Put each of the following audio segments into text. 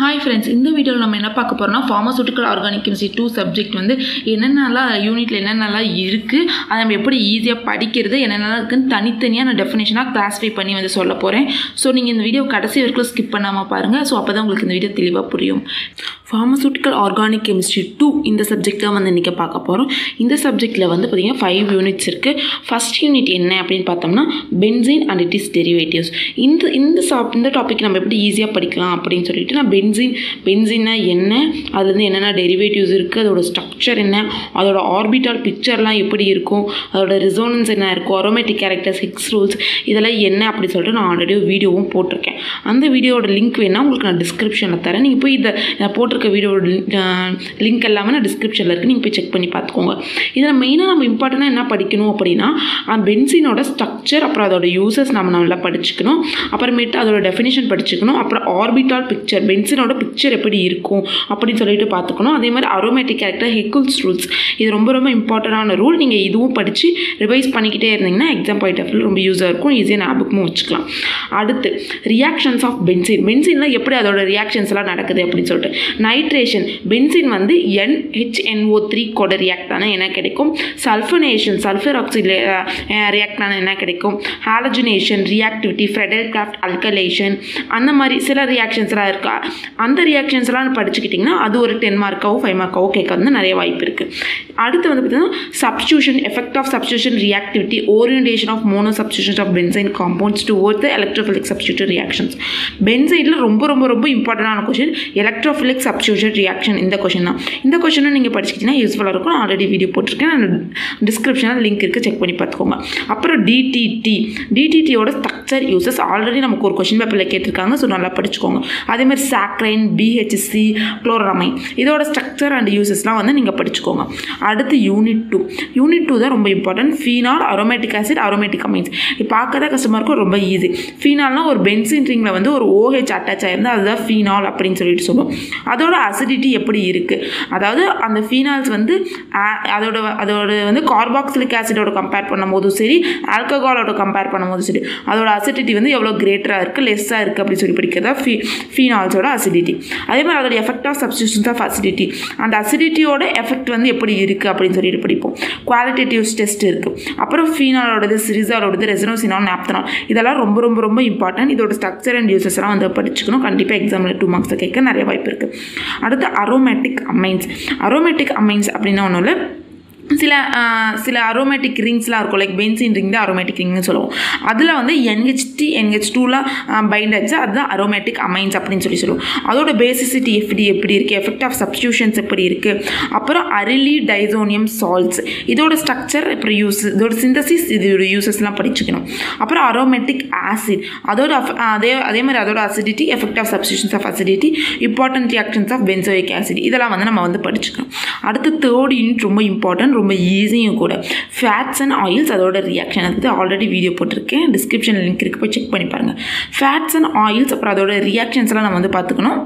hi friends இந்த வீடியோவில் நம்ம என்ன பார்க்க போகிறோம்னா pharmaceutical organic chemistry two subject வந்து என்னென்னலாம் யூனிட்டில் என்னென்னலாம் இருக்குது அதை நம்ம எப்படி ஈஸியாக படிக்கிறது என்னென்னலாம் இருக்குன்னு தனித்தனியாக நான் டெஃபினேஷனாக கிளாஸிஃபை பண்ணி வந்து சொல்ல போகிறேன் ஸோ நீங்கள் இந்த வீடியோ கடைசி வரைக்கும் ஸ்கிப் பண்ணாமல் பாருங்கள் ஸோ அப்போ தான் உங்களுக்கு இந்த வீடியோ தெளிவாக புரியும் ஃபார்மசூட்டிக்கல் ஆர்கானிக் கெமிஸ்ட்ரி டூ இந்த சப்ஜெக்ட் தான் வந்து இன்றைக்கி பார்க்க போகிறோம் இந்த சப்ஜெக்ட்டில் வந்து பார்த்திங்கன்னா ஃபைவ் யூனிட்ஸ் இருக்குது ஃபஸ்ட் யூனிட் என்ன அப்படின்னு பார்த்தோம்னா benzene and its derivatives இந்த இந்த சாப் இந்த டாபிக் நம்ம எப்படி ஈஸியாக படிக்கலாம் அப்படின்னு சொல்லிட்டு நான் பென்சின் பென்சின்னா என்ன அதுலேருந்து என்னென்ன டெரிவேட்டிவ்ஸ் இருக்குது அதோட ஸ்ட்ரக்சர் என்ன அதோட ஆர்பிட்டால் பிக்சர்லாம் எப்படி இருக்கும் அதோட ரிசோனன்ஸ் என்ன இருக்கும் அரோமேட்டிக் கேரக்டர்ஸ் ஹிக்ஸ் ரூல்ஸ் இதெல்லாம் என்ன அப்படி சொல்லிட்டு நான் ஆல்ரெடி வீடியோவும் போட்டிருக்கேன் அந்த வீடியோட லிங்க் வேணால் உங்களுக்கு நான் டிஸ்கிரிப்ஷனில் தரேன் நீங்கள் போய் இதை நான் போட்டிருக்க வீடியோட லிங்க் எல்லாமே நான் டிஸ்கிரிப்ஷனில் இருக்குது நீங்கள் போய் செக் பண்ணி பார்த்துக்கோங்க இதில் மெயினாக நம்ம இம்பார்ட்டண்ட்டாக என்ன படிக்கணும் அப்படின்னா பென்சினோட ஸ்ட்ரக்சர் அப்புறம் அதோட யூசஸ் நம்ம நல்லா படிச்சுக்கணும் அப்புறமேட்டு அதோட டெஃபினேஷன் படிச்சுக்கணும் அப்புறம் ஆர்பிட்டால் பிக்சர் பென்சினோட பிக்சர் எப்படி இருக்கும் அப்படின்னு சொல்லிட்டு பார்த்துக்கணும் அதே மாதிரி அரோமேட்டிக் கேரக்டர் ஹெக்குல்ஸ் ரூல்ஸ் இது ரொம்ப ரொம்ப இம்பார்ட்டண்டான ரூல் நீங்கள் இதுவும் படித்து ரிவைஸ் பண்ணிக்கிட்டே இருந்தீங்கன்னா எக்ஸாம் பாயிண்ட் ஆஃப் ரொம்ப யூஸாக இருக்கும் ஈஸியாக ஞாபகமும் வச்சுக்கலாம் அடுத்து ரியாக்ஷன்ஸ் ஆஃப் பென்சின் பென்சின்லாம் எப்படி அதோட ரியாக்ஷன்ஸ்லாம் நடக்குது அப்படின்னு சொல்லிட்டு நைட்ரேஷன் பென்சின் வந்து என்ஹெச்என்ஓ த்ரீ கூட ரியாக்ட் ஆனால் என்ன கிடைக்கும் சல்ஃபனேஷன் சல்ஃபர் ஆக்சைடு ரியாக்ட் ஆனால் என்ன கிடைக்கும் halogenation reactivity Friedel Crafts alkylation அந்த மாதிரி சில ரியாக்ஷன்ஸ்லாம் இருக்கா அந்த ரியாக்ஷன்ஸ்லாம் படிச்சுக்கிட்டிங்கன்னா அது ஒரு டென் மார்க்காவோ ஃபைவ் மார்க்காவோ கேட்க வந்து நிறைய வாய்ப்பு இருக்குது அடுத்து வந்து பார்த்திங்கன்னா substitution effect of substitution reactivity orientation of mono substitution of benzene compounds towards the electrophilic substitution reactions பென்சைடில் ரொம்ப ரொம்ப ரொம்ப இம்பார்ட்டண்டான கொஷின் எலக்ட்ரோஃபிலிக் சப்ஸ்டியூஷன் ரியாக்ஷன் இந்த கொஷின் தான் இந்த கொஷினை நீங்கள் படிச்சிக்கிட்டிங்கன்னா யூஸ்ஃபுல்லாக இருக்கும் நான் ஆல்ரெடி வீடியோ போட்டிருக்கேன் நான் டிஸ்கிரிப்ஷனில் லிங்க் இருக்குது செக் பண்ணி பார்த்துக்கோங்க அப்புறம் டிடிடி டிடிடியோட ஸ்ட்ரக்சர் யூசஸ் ஆல்ரெடி நமக்கு ஒரு கொஷின் பேப்பரில் கேட்டிருக்காங்க ஸோ நல்லா படிச்சுக்கோங்க அதேமாதிரி சாக்ரைன் பிஹெச்சி குளோரமைன் இதோட ஸ்ட்ரக்சர் அண்ட் யூசஸ்லாம் வந்து நீங்கள் படிச்சுக்கோங்க அடுத்து யூனிட் டூ யூனிட் டூ தான் ரொம்ப important phenol aromatic acid aromatic amines இது பார்க்க தான் கஷ்டமாக இருக்கும் ரொம்ப ஈஸி ஃபீனால்னா ஒரு பென்சின் ரிங்கில் வந்து ஒரு ஓஹெச் அட்டாச் ஆயிருந்தால் அதுதான் ஃபீனால் அப்படின்னு சொல்லிட்டு சொல்லுவோம் அதோட அசிடிட்டி எப்படி இருக்குது அதாவது அந்த ஃபீனால்ஸ் வந்து அதோட அதோட வந்து கார்பாக்சிலிக் ஆசிடோட கம்பேர் பண்ணும்போதும் சரி ஆல்கஹாலோட கம்பேர் பண்ணும்போதும் சரி அதோட அசிடிட்டி வந்து எவ்வளோ கிரேட்டராக இருக்குது லெஸ்ஸாக இருக்குது அப்படின்னு சொல்லி படிக்கிறதா ஃபீ ஃபீனால்ஸோட அசிடிட்டி அதே மாதிரி அதோட effect of substitutions of acidity அந்த அசிடிட்டியோட எஃபெக்ட் வந்து எப்படி இருக்குது அப்படின்னு சொல்லிட்டு படிப்போம் குவாலிட்டேட்டிவ்ஸ் டெஸ்ட் இருக்குது அப்புறம் ஃபீனாலோடது சிரிசாலோடது ரெசனோசினால் நாப்தனால் இதெல்லாம் ரொம்ப ரொம்ப ரொம்ப இம்பார்ட்டன்ட் இதோட ஸ்ட்ரக்சர் அண்ட் யூசஸ்லாம் வந்து படிச்சுக்கணும் கண்டிப்பாக எக்ஸாமில் டூ மார்க்ஸை கேட்க நிறைய வாய்ப்பு இருக்குது அடுத்து அரோமேட்டிக் அமைன்ஸ் அரோமேட்டிக் அமைன்ஸ் அப்படின்னா ஒன்றும் இல்லை சில சில அரோமேட்டிக் ரிங்ஸ்லாம் இருக்கும் லைக் பென்சின் ரிங் தான் அரோமேட்டிக் ரிங்னு சொல்லுவோம் அதில் வந்து என்ஹெச்டி என்ஹெச் டூலாம் பைண்ட் ஆச்சு அதுதான் அரோமேட்டிக் அமைன்ஸ் அப்படின்னு சொல்லி சொல்லுவோம் அதோட பேசிசிட்டி எப்படி எப்படி இருக்குது எஃபெக்ட் ஆஃப் சப்ஸ்டியூஷன்ஸ் எப்படி இருக்குது அப்புறம் அரிலி டைசோனியம் சால்ட்ஸ் இதோட ஸ்ட்ரக்சர் அப்புறம் யூஸ் இதோட சிந்தசிஸ் இதோட யூசஸ்லாம் படிச்சுக்கணும் அப்புறம் அரோமேட்டிக் ஆசிட் அதோட அதே அதே மாதிரி அதோட acidity effect of substitutions of acidity important reactions of benzoic acid இதெல்லாம் வந்து நம்ம வந்து படிச்சுக்கணும் அடுத்து தேர்ட் யூனிட் ரொம்ப இம்பார்ட்டன்ட் ரொம்ப ஈஸியும் கூட ஃபேட்ஸ் அண்ட் ஆயில்ஸ் அதோட ரியாக்ஷன் அது ஆல்ரெடி வீடியோ போட்டிருக்கேன் டிஸ்கிரிப்ஷன் லிங்க் இருக்குது போய் செக் பண்ணி பாருங்கள் ஃபேட்ஸ் அண்ட் ஆயில்ஸ் அப்புறம் அதோட ரியாக்ஷன்ஸ்லாம் நம்ம வந்து பார்த்துக்கணும்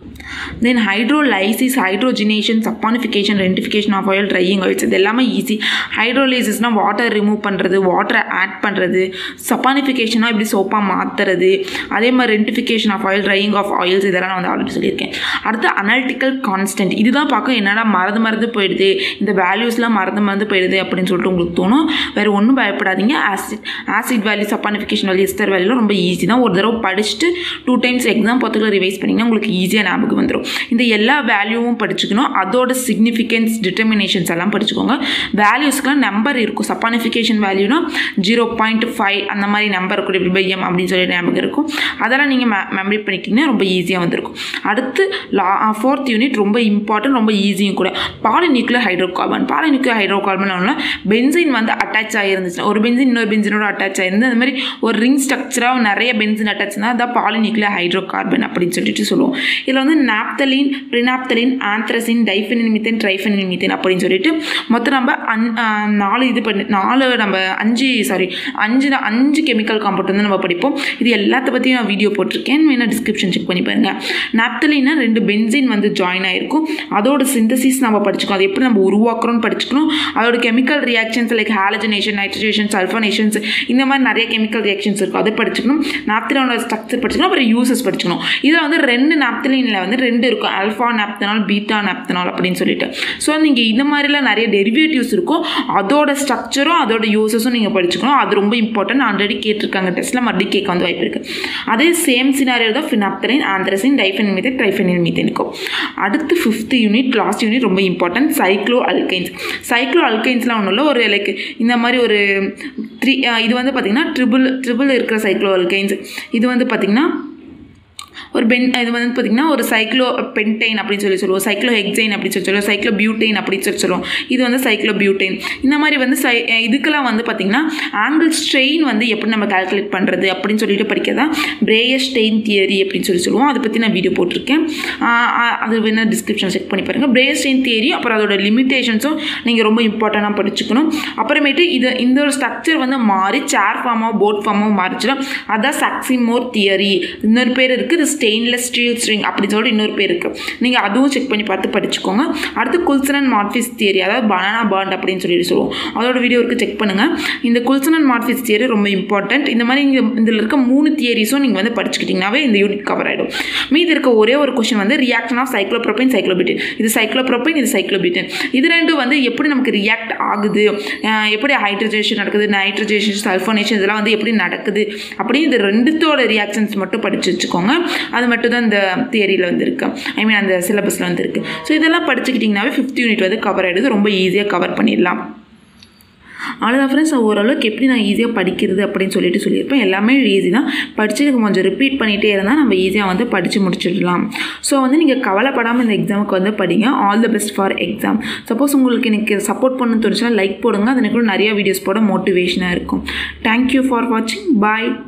then hydrolysis hydrogenation saponification rancidification of oil drying oils இது எல்லாமே ஈஸி ஹைட்ரோலைசிஸ்னால் வாட்டர் ரிமூவ் பண்ணுறது வாட்டரை ஆட் பண்ணுறது சப்பானிஃபிகேஷனாக இப்படி சோப்பாக மாற்றுறது அதே மாதிரி rancidification of oil drying of oils இதெல்லாம் நான் வந்து ஆல்ரெடி சொல்லியிருக்கேன் அடுத்து அனலிட்டிக்கல் கான்ஸ்டன்ட் இதுதான் பார்க்க என்னடா மறந்து மறந்து போயிடுது இந்த வேல்யூஸ்லாம் மறந்து மறந்து போயிடுது அப்படின்னு சொல்லிட்டு உங்களுக்கு தோணும் வேறு ஒன்றும் பயப்படாதீங்க acid acid value saponification value ester வேல்யூலாம் ரொம்ப ஈஸி தான் ஒரு தடவை படிச்சுட்டு டூ டைம்ஸ் எக்ஸாம் பத்துக்குள்ள ரிவைஸ் பண்ணிங்கன்னா உங்களுக்கு ஈஸியாக ஞாபகம் வந்துடும் இந்த எல்லா வேல்யூவும் படிச்சுக்கணும் அதோட சிக்னிஃபிகன்ஸ் டிட்டர்மினேஷன்ஸ் எல்லாம் படிச்சுக்கோங்க வேல்யூஸ்க்குலாம் நம்பர் இருக்கும் சப்பானிஃபிகேஷன் வேல்யூனா ஜீரோ பாயிண்ட் ஃபைவ் அந்த மாதிரி நம்பர் இருக்கும் இப்படி பை எம் அப்படின்னு சொல்லி ஞாபகம் இருக்கும் அதெல்லாம் நீங்கள் மெ மெமரி பண்ணிக்கிங்கன்னா ரொம்ப ஈஸியாக வந்திருக்கும் அடுத்து லா ஃபோர்த் யூனிட் ரொம்ப இம்பார்ட்டன்ட் ரொம்ப ஈஸியும் கூட polynuclear hydrocarbon polynuclear hydrocarbon ஒன்றும் பென்சின் வந்து அட்டாச் ஆகிருந்துச்சு ஒரு பென்சின் இன்னொரு பென்சினோட அட்டாச் ஆகிருந்து அந்த மாதிரி ஒரு ரிங் ஸ்ட்ரக்சராக நிறைய பென்சின் அட்டாச் இருந்தால் அதான் பாலிநியூக்ளியர் ஹைட்ரோ கார்பன் அப்படின்னு சொல்லிட்டு சொல்லுவோம் இதில் வந்து naphthalene phenanthrene anthracene diphenylmethane triphenylmethane அப்படின்னு சொல்லிட்டு மொத்தம் நம்ம அன் நாலு இது பண்ணி நாலு நம்ம அஞ்சு சாரி அஞ்சு அஞ்சு கெமிக்கல் காம்பவுண்ட் வந்து நம்ம படிப்போம் இது எல்லாத்த பற்றியும் நான் வீடியோ போட்டிருக்கேன் வேணால் டிஸ்கிரிப்ஷன் செக் பண்ணி பாருங்கள் நாப்தலின்னா ரெண்டு பென்சின் வந்து ஜாயின் ஆகிருக்கும் அதோட சிந்தசிஸ் நம்ம படிச்சுக்கணும் அது எப்படி நம்ம உருவாக்குறோம்னு படிச்சுக்கணும் அதோட chemical reactions like halogenation nitration sulphonations இந்த மாதிரி நிறைய கெமிக்கல் ரியாக்ஷன்ஸ் இருக்கும் அதை படிச்சுக்கணும் நாப்தலினோட ஸ்ட்ரக்சர் படிச்சுக்கணும் அப்புறம் யூசஸ் படிச்சுக்கணும் இதில் வந்து ரெண்டு நாப்தலினில் வந்து வந்து ரெண்டு இருக்கும் அல்ஃபா நாப்தனால் பீட்டா நாப்தனால் அப்படின்னு சொல்லிட்டு ஸோ நீங்கள் இந்த மாதிரிலாம் நிறைய டெரிவேட்டிவ்ஸ் இருக்கும் அதோட ஸ்ட்ரக்சரும் அதோட யூசஸும் நீங்கள் படிச்சுக்கணும் அது ரொம்ப இம்பார்ட்டன்ட் ஆல்ரெடி கேட்டிருக்காங்க டெஸ்ட்டில் மறுபடியும் கேட்க வந்து வாய்ப்பு இருக்குது அதே சேம் சினாரியோ தான் ஃபினாப்தலின் ஆந்திரசின் டைஃபெனில் மீத்தேன் ட்ரைஃபெனில் மீத்தேனுக்கும் அடுத்து ஃபிஃப்த் யூனிட் லாஸ்ட் யூனிட் ரொம்ப இம்பார்ட்டன்ட் சைக்ளோ அல்கைன்ஸ் சைக்ளோ அல்கைன்ஸ்லாம் ஒன்றும் இல்லை ஒரு லைக் இந்த மாதிரி ஒரு த்ரீ இது வந்து பார்த்திங்கன்னா ட்ரிபிள் ட்ரிபிள் இருக்கிற சைக்ளோ அல்கைன்ஸ் இது வந்து பார்த்திங்கன்னா ஒரு பென் இது வந்து பார்த்திங்கன்னா ஒரு சைக்ளோ பென்டைன் அப்படின்னு சொல்லி சொல்லுவோம் சைக்ளோ ஹெக்ஸைன் அப்படின்னு சொல்லி சொல்லுவோம் சைக்ளோ பியூட்டைன் அப்படின்னு சொல்லி சொல்லுவோம் இது வந்து சைக்ளோ பியூட்டைன் இந்த மாதிரி வந்து சை இதுக்கெல்லாம் வந்து பார்த்திங்கன்னா ஆங்கிள் ஸ்ட்ரெயின் வந்து எப்படி நம்ம கால்குலேட் பண்ணுறது அப்படின்னு சொல்லிட்டு படிக்கிறதா பிரேயர் ஸ்டெயின் தியரி அப்படின்னு சொல்லி சொல்லுவோம் அதை பற்றி நான் வீடியோ போட்டிருக்கேன் அது வேணால் டிஸ்கிரிப்ஷன் செக் பண்ணி பாருங்கள் பிரேயர் ஸ்டெயின் தியரி அப்புறம் அதோட லிமிட்டேஷன்ஸும் நீங்கள் ரொம்ப இம்பார்ட்டண்ட்டாக படிச்சுக்கணும் அப்புறமேட்டு இது இந்த ஒரு ஸ்ட்ரக்சர் வந்து மாறி சேர் ஃபார்மாக போட் ஃபார்மாக மாறிச்சிடும் அதான் சக்சிமோர் தியரி இன்னொரு பேர் இருக்குது இது ஸ்டெயின்லெஸ் ஸ்டீல் ஸ்ட்ரிங் அப்படின்னு சொல்லிட்டு இன்னொரு பேர் இருக்குது நீங்கள் அதுவும் செக் பண்ணி பார்த்து படிச்சுக்கோங்க அடுத்து குல்சன் அண்ட் மார்ஃபிஸ் தியரி அதாவது பனானா பாண்ட் அப்படின்னு சொல்லிட்டு சொல்லுவோம் அதோட வீடியோ இருக்குது செக் பண்ணுங்கள் இந்த குல்சன் அண்ட் மார்ஃபிஸ் தியரி ரொம்ப இம்பார்ட்டன்ட் இந்த மாதிரி இங்கே இதில் இருக்க மூணு தியரிஸும் நீங்கள் வந்து படிச்சுக்கிட்டிங்கனாவே இந்த யூனிட் கவர் ஆகிடும் மீதி இருக்க ஒரே ஒரு கொஷின் வந்து ரியாக்ஷன் ஆஃப் சைக்ளோப்ரோபின் சைக்ளோபியூட்டின் இது சைக்ளோப்ரோபின் இது சைக்ளோபியூட்டின் இது ரெண்டும் வந்து எப்படி நமக்கு ரியாக்ட் ஆகுது எப்படி ஹைட்ரஜேஷன் நடக்குது நைட்ரஜேஷன் சல்ஃபோனேஷன் இதெல்லாம் வந்து எப்படி நடக்குது அப்படி இது ரெண்டுத்தோட ரியாக்ஷன்ஸ் மட்டும் படித்து வச்சுக்கோங்க அது மட்டும் தான் இந்த தியரியில் வந்துருக்கு ஐ மீன் அந்த சிலபஸில் வந்துருக்கு ஸோ இதெல்லாம் படிச்சுக்கிட்டிங்கனாவே ஃபிஃப்த் யூனிட் வந்து கவர் ஆகிடுது ரொம்ப ஈஸியாக கவர் பண்ணிடலாம் அவ்வளோதான் ஃப்ரெண்ட்ஸ் ஓரளவுக்கு எப்படி நான் ஈஸியாக படிக்கிறது அப்படின்னு சொல்லிட்டு சொல்லியிருப்பேன் எல்லாமே ஈஸி தான் படித்து கொஞ்சம் ரிப்பீட் பண்ணிகிட்டே இருந்தால் நம்ம ஈஸியாக வந்து படித்து முடிச்சிடலாம் ஸோ வந்து நீங்கள் கவலைப்படாமல் இந்த எக்ஸாமுக்கு வந்து படிங்க all the best for exam suppose உங்களுக்கு எனக்கு சப்போர்ட் பண்ண தோணுச்சுன்னா லைக் போடுங்க அது எனக்கு நிறைய வீடியோஸ் போட மோட்டிவேஷனாக இருக்கும் தேங்க்யூ ஃபார் வாட்சிங் பாய்